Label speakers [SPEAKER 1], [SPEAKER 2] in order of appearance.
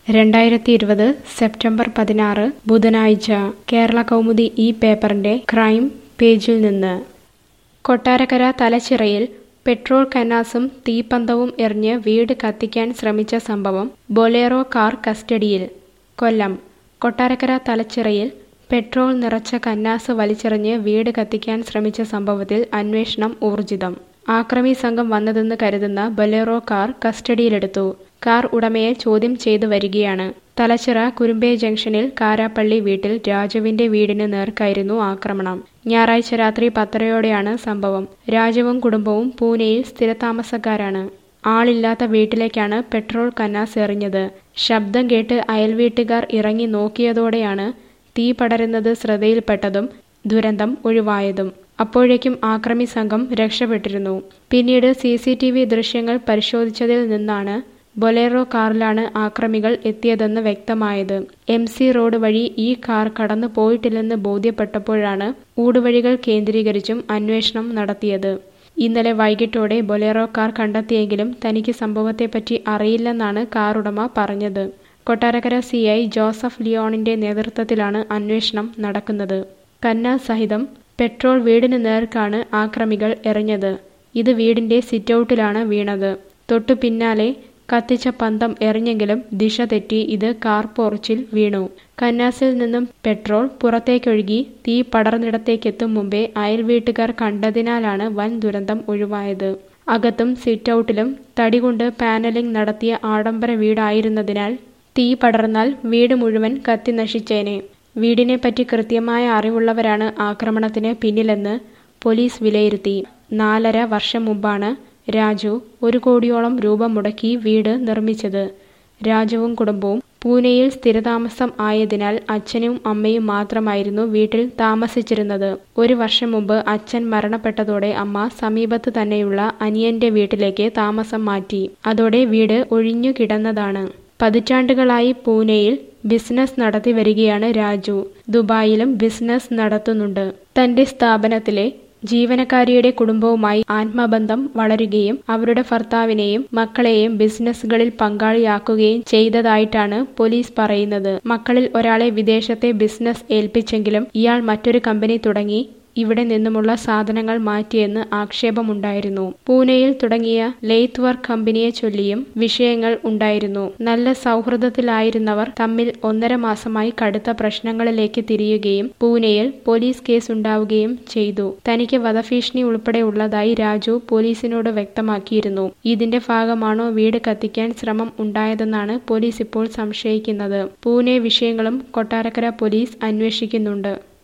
[SPEAKER 1] രണ്ടായിരത്തി ഇരുപത് സെപ്റ്റംബർ പതിനാറ് ബുധനാഴ്ച കേരള കൗമുദി ഈ പേപ്പറിന്റെ ക്രൈം പേജിൽ നിന്ന് കൊട്ടാരക്കര തലച്ചിറയിൽ പെട്രോൾ കന്നാസും തീപ്പന്തവും എറിഞ്ഞ് വീട് കത്തിക്കാൻ ശ്രമിച്ച സംഭവം ബൊലേറോ കാർ കസ്റ്റഡിയിൽ കൊല്ലം കൊട്ടാരക്കര തലച്ചിറയിൽ പെട്രോൾ നിറച്ച കന്നാസ് വലിച്ചെറിഞ്ഞ് വീട് കത്തിക്കാൻ ശ്രമിച്ച സംഭവത്തിൽ അന്വേഷണം ഊർജിതം ആക്രമി സംഘം വന്നതെന്ന് കരുതുന്ന ബൊലേറോ കാർ കസ്റ്റഡിയിലെടുത്തു കാർ ഉടമയെ ചോദ്യം ചെയ്തു വരികയാണ് തലച്ചിറ കുരുമ്പേ ജംഗ്ഷനിൽ കാരാപ്പള്ളി വീട്ടിൽ രാജുവിന്റെ വീടിന് നേർക്കായിരുന്നു ആക്രമണം ഞായറാഴ്ച രാത്രി പത്തരയോടെയാണ് സംഭവം രാജുവും കുടുംബവും പൂനെയിൽ സ്ഥിരതാമസക്കാരാണ് ആളില്ലാത്ത വീട്ടിലേക്കാണ് പെട്രോൾ കന്നാസ് എറിഞ്ഞത് ശബ്ദം കേട്ട് അയൽവീട്ടുകാർ ഇറങ്ങി നോക്കിയതോടെയാണ് തീ പടരുന്നത് ശ്രദ്ധയിൽപ്പെട്ടതും ദുരന്തം ഒഴിവായതും അപ്പോഴേക്കും ആക്രമി സംഘം രക്ഷപ്പെട്ടിരുന്നു പിന്നീട് സി സി ടി വി ദൃശ്യങ്ങൾ പരിശോധിച്ചതിൽ നിന്നാണ് ബൊലേറോ കാറിലാണ് ആക്രമികൾ എത്തിയതെന്ന് വ്യക്തമായത് എം സി റോഡ് വഴി ഈ കാർ കടന്നു പോയിട്ടില്ലെന്ന് ബോധ്യപ്പെട്ടപ്പോഴാണ് ഊടുവഴികൾ കേന്ദ്രീകരിച്ചും അന്വേഷണം നടത്തിയത് ഇന്നലെ വൈകിട്ടോടെ ബൊലേറോ കാർ കണ്ടെത്തിയെങ്കിലും തനിക്ക് സംഭവത്തെപ്പറ്റി അറിയില്ലെന്നാണ് കാർ ഉടമ പറഞ്ഞത് കൊട്ടാരക്കര സി ഐ ജോസഫ് ലിയോണിന്റെ നേതൃത്വത്തിലാണ് അന്വേഷണം നടക്കുന്നത് കന്ന സഹിതം പെട്രോൾ വീടിന് നേർക്കാണ് ആക്രമികൾ എറിഞ്ഞത് ഇത് വീടിന്റെ സിറ്റൗട്ടിലാണ് വീണത് തൊട്ടു പിന്നാലെ കത്തിച്ച പന്തം എറിഞ്ഞെങ്കിലും ദിശ തെറ്റി ഇത് കാർ പോർച്ചിൽ വീണു കന്നാസിൽ നിന്നും പെട്രോൾ പുറത്തേക്കൊഴുകി തീ പടർന്നിടത്തേക്കെത്തും മുമ്പേ അയൽവീട്ടുകാർ കണ്ടതിനാലാണ് വൻ ദുരന്തം ഒഴിവായത് അകത്തും സിറ്റൗട്ടിലും തടികൊണ്ട് പാനലിംഗ് നടത്തിയ ആഡംബര വീടായിരുന്നതിനാൽ തീ പടർന്നാൽ വീട് മുഴുവൻ കത്തി നശിച്ചേനെ വീടിനെപ്പറ്റി കൃത്യമായ അറിവുള്ളവരാണ് ആക്രമണത്തിന് പിന്നിലെന്ന് പോലീസ് വിലയിരുത്തി നാലര വർഷം മുമ്പാണ് രാജു ഒരു കോടിയോളം രൂപ മുടക്കി വീട് നിർമ്മിച്ചത് രാജുവും കുടുംബവും പൂനെയിൽ സ്ഥിരതാമസം ആയതിനാൽ അച്ഛനും അമ്മയും മാത്രമായിരുന്നു വീട്ടിൽ താമസിച്ചിരുന്നത് ഒരു വർഷം മുമ്പ് അച്ഛൻ മരണപ്പെട്ടതോടെ അമ്മ സമീപത്ത് തന്നെയുള്ള അനിയന്റെ വീട്ടിലേക്ക് താമസം മാറ്റി അതോടെ വീട് ഒഴിഞ്ഞു കിടന്നതാണ് പതിറ്റാണ്ടുകളായി പൂനെയിൽ ബിസിനസ് നടത്തി വരികയാണ് രാജു ദുബായിലും ബിസിനസ് നടത്തുന്നുണ്ട് തന്റെ സ്ഥാപനത്തിലെ ജീവനക്കാരിയുടെ കുടുംബവുമായി ആത്മബന്ധം വളരുകയും അവരുടെ ഭർത്താവിനെയും മക്കളെയും ബിസിനസ്സുകളിൽ പങ്കാളിയാക്കുകയും ചെയ്തതായിട്ടാണ് പോലീസ് പറയുന്നത് മക്കളിൽ ഒരാളെ വിദേശത്തെ ബിസിനസ് ഏൽപ്പിച്ചെങ്കിലും ഇയാൾ മറ്റൊരു കമ്പനി തുടങ്ങി ഇവിടെ നിന്നുമുള്ള സാധനങ്ങൾ മാറ്റിയെന്ന് ആക്ഷേപമുണ്ടായിരുന്നു പൂനെയിൽ തുടങ്ങിയ ലെയ്ത്ത് വർക്ക് കമ്പനിയെ ചൊല്ലിയും വിഷയങ്ങൾ ഉണ്ടായിരുന്നു നല്ല സൗഹൃദത്തിലായിരുന്നവർ തമ്മിൽ ഒന്നര മാസമായി കടുത്ത പ്രശ്നങ്ങളിലേക്ക് തിരിയുകയും പൂനെയിൽ പോലീസ് കേസ് ഉണ്ടാവുകയും ചെയ്തു തനിക്ക് വധഭീഷണി ഉൾപ്പെടെ ഉള്ളതായി രാജു പോലീസിനോട് വ്യക്തമാക്കിയിരുന്നു ഇതിന്റെ ഭാഗമാണോ വീട് കത്തിക്കാൻ ശ്രമം ഉണ്ടായതെന്നാണ് പോലീസ് ഇപ്പോൾ സംശയിക്കുന്നത് പൂനെ വിഷയങ്ങളും കൊട്ടാരക്കര പോലീസ് അന്വേഷിക്കുന്നുണ്ട്